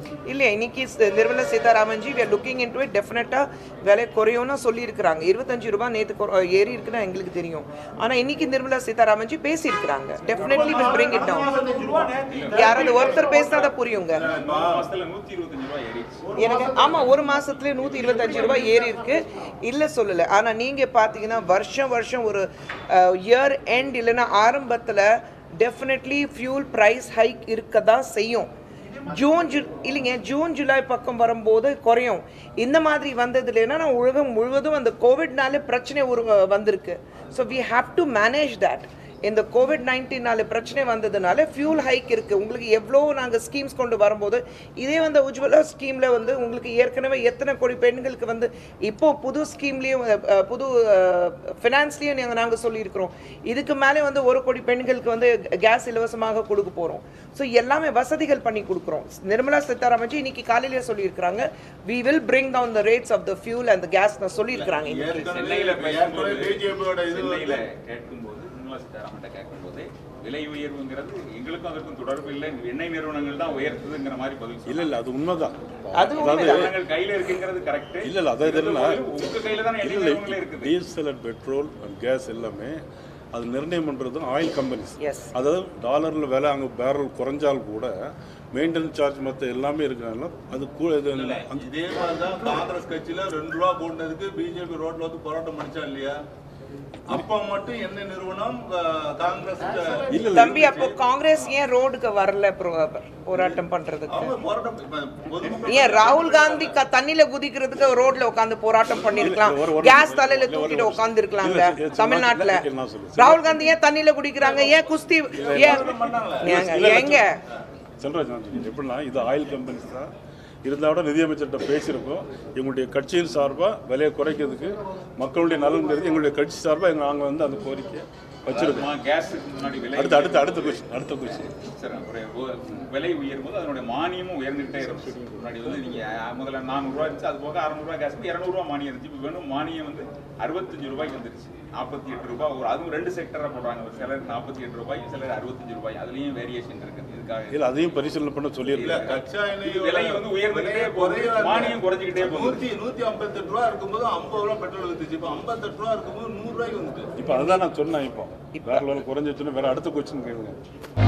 இல்லை இன்னைக்கு ஸ்- Nirmala Sitharaman ji we are looking into it டெஃபினட்டாக விலை குறையும்னு சொல்லியிருக்கிறாங்க இருபத்தஞ்சு ரூபாய் நேற்று ஏறி இருக்குன்னு எங்களுக்கு தெரியும் ஆனால் இன்னைக்கு நிர்மலா சீதாராமன் ஜி பேசியிருக்கிறாங்க definitely will bring it down யாராவது ஒருத்தர் பேசினா தான் புரியுங்க மாசத்துல நூத்தி இருபத்தஞ்சு ரூபாய் ஏறிடுச்சு எனக்கு ஆமா ஒரு மாசத்துல நூத்தி இருபத்தஞ்சு ரூபாய் ஏறி இருக்கு இல்ல சொல்லல ஆனா நீங்க பாத்தீங்கன்னா வருஷம் வருஷம் ஒரு இயர் எண்ட் இல்லைன்னா ஆரம்பத்துல டெஃபினெட்லி ஃபியூல் பிரைஸ் ஹைக் இருக்க தான் செய்யும் ஜூன் ஜூ இல்லைங்க ஜூன் ஜூலை பக்கம் வரும்போது குறையும் இந்த மாதிரி வந்ததுல என்னன்னா உலகம் முழுவதும் அந்த கோவிட்னால பிரச்சனை ஒரு வந்திருக்கு so we have to manage that இந்த கோவிட் நைன்டீனால பிரச்சனை வந்ததுனால ஃபியூல் ஹைக் இருக்கு உங்களுக்கு எவ்வளோ நாங்கள் ஸ்கீம்ஸ் கொண்டு வரும்போது இதே வந்து உஜ்வலா ஸ்கீம்ல வந்து உங்களுக்கு ஏற்கனவே எத்தனை கோடி பெண்களுக்கு வந்து இப்போ புது ஸ்கீம்லேயும் புது ஃபினான்ஸ்லேயும் நாங்கள் நாங்கள் சொல்லியிருக்கிறோம் இதுக்கு மேலே வந்து ஒரு கோடி பெண்களுக்கு வந்து கேஸ் இலவசமாக கொடுக்க போகிறோம் ஸோ எல்லாமே வசதிகள் பண்ணி கொடுக்குறோம் நிர்மலா சீதாராமன் ஜி இன்னைக்கு காலையிலேயே சொல்லியிருக்கிறாங்க we will bring down the rates of the fuel and gas சொல்லியிருக்கிறாங்க இன்னைக்கு சென்னையில பேசும்போது பிஜேபியோட இது சென்னையில கேட்கும்போது நிர்மலா சீதாராமன் கேட்கும்போது விலை உயர்வுங்கிறது எங்களுக்கும் அதற்கும் தொடர்பு இல்லை எண்ணெய் நிறுவனங்கள் தான் உயர்த்துதுங்கிற மாதிரி பதில் இல்ல இல்ல அது உண்மைதான் அது உண்மைதான். நிறுவனங்கள் கையில இருக்குங்கிறது கரெக்ட் இல்ல இல்ல அதாவது என்ன உங்க கையில தான் எண்ணெய் இல்ல நிறுவனங்களே இருக்குது diesel and petrol and gas எல்லாமே அது நிர்ணயம் பண்றது ஆயில் கம்பெனிஸ் Yes. அதாவது டாலர்ல விலை அங்க பேரல் குறைஞ்சால் கூட மெயின்டெனன்ஸ் சார்ஜ் மற்ற எல்லாமே இருக்கிறனால அது கூட இது அந்த- இதே மாதிரிதான் காங்கிரஸ் கட்சியில ரெண்டு ரூபா போட்டதுக்கு பிஜேபி ரோட்ல வந்து போராட்டம் பண்ணிச்சா இல்லையா அப்ப மட்டும் என்ன நிறுவனம் அஹ், காங்கிரஸ் இல்ல இல்ல தம்பி அப்போ காங்கிரஸ் ஏன் ரோடுக்கு வரல pro- போராட்டம் பண்றதுக்கு அவங்க போராட்டம் இப்ப பொதுமக்கள் ஏன் ராகுல் காந்தி க- தண்ணியில குதிக்கிறதுக்கு ரோட்ல உட்கார்ந்து போராட்டம் பண்ணிருக்கலாம் இல்ல, ஒரு- ஒரு- கேஸ் தலையில இல்ல, ஒரு- தூக்கிட்டு ஒரு- உட்கார்ந்து இருக்கலாங்க இல்ல, இல்ல, இல்ல, தமிழ்நாட்டுல இல்ல, நான் சொல்றேன். ராகுல் காந்தி ஏன் தண்ணியில குடிக்கிறாங்க ஏன் குஸ்தி ஏன் ஏங்க, இல்ல, இல்ல, எங்க செல்வராஜ் நான் சொல்றேன். எப்படின்னா இது ஆயில் கம்பெனிஸ் தான் இருந்தால் விட நிதியமைச்சர்கிட்ட பேசியிருக்கோம் எங்களுடைய கட்சியின் சார்பாக விலையை குறைக்கிறதுக்கு மக்களுடைய நலன் கருதி எங்களுடைய கட்சி சார்பாக நாங்கள் வந்து அந்த கோரிக்கையை வச்சிருக்கோம் கேஸுக்கு முன்னாடி விலை அடுத்து அடுத்து அடுத்த கொஸ்டின் அடுத்த கொஸ்டின் சரி ஒரு ஒ- விலை உயரும் போது அதனுடைய மானியமும் உயர்ந்துகிட்டே இருந்துச்சு முன்னாடி வந்து நீங்க அஹ், முதல்ல நானூறுரூவா இருந்துச்சு அது போக அறநூறுவா கேஸ் இரநூறுவா மானியம் இருந்துச்சு இப்போ வேணும் மானியம் வந்து அறுபத்தஞ்சு ரூபாய்க்கு வந்துருச்சு நாற்பத்தி எட்டு ரூபாய் ஒரு அதுவும் ரெண்டு செக்டரா போடுறாங்க ஒரு சிலர் நாற்பத்தி எட்டு ரூபாய் சிலர் அறுபத்தஞ்சு ரூபாய் அதுலயும் வேரியேஷன் இருக்குது இதுக்காக இல்லை அதையும் பரிசீலனை பண்ண இல்ல சொல்லியிருக்கேன் கச்சா எண்ணெய் விலை வந்து உயர்ந்துகிட்டே போகுது, மானியம் குறைஞ்சுக்கிட்டே போகுது. நூத்தி நூத்தி ஐம்பத்தெட்டு ரூபா இருக்கும்போது ஐம்பது ரூபா பெட்ரோல் வித்துச்சு இப்ப ஐம்பத்தெட்டு ரூபா இருக்கும்போது நூறு ரூபாய்க்கு வந்துட்டு இப்போ அதுதான் நான் சொன்னேன் இப்போ வேற லெவல் குறைஞ்சிச்சுன்னா வேற அடுத்த கொஸ்டின் கேளுங்க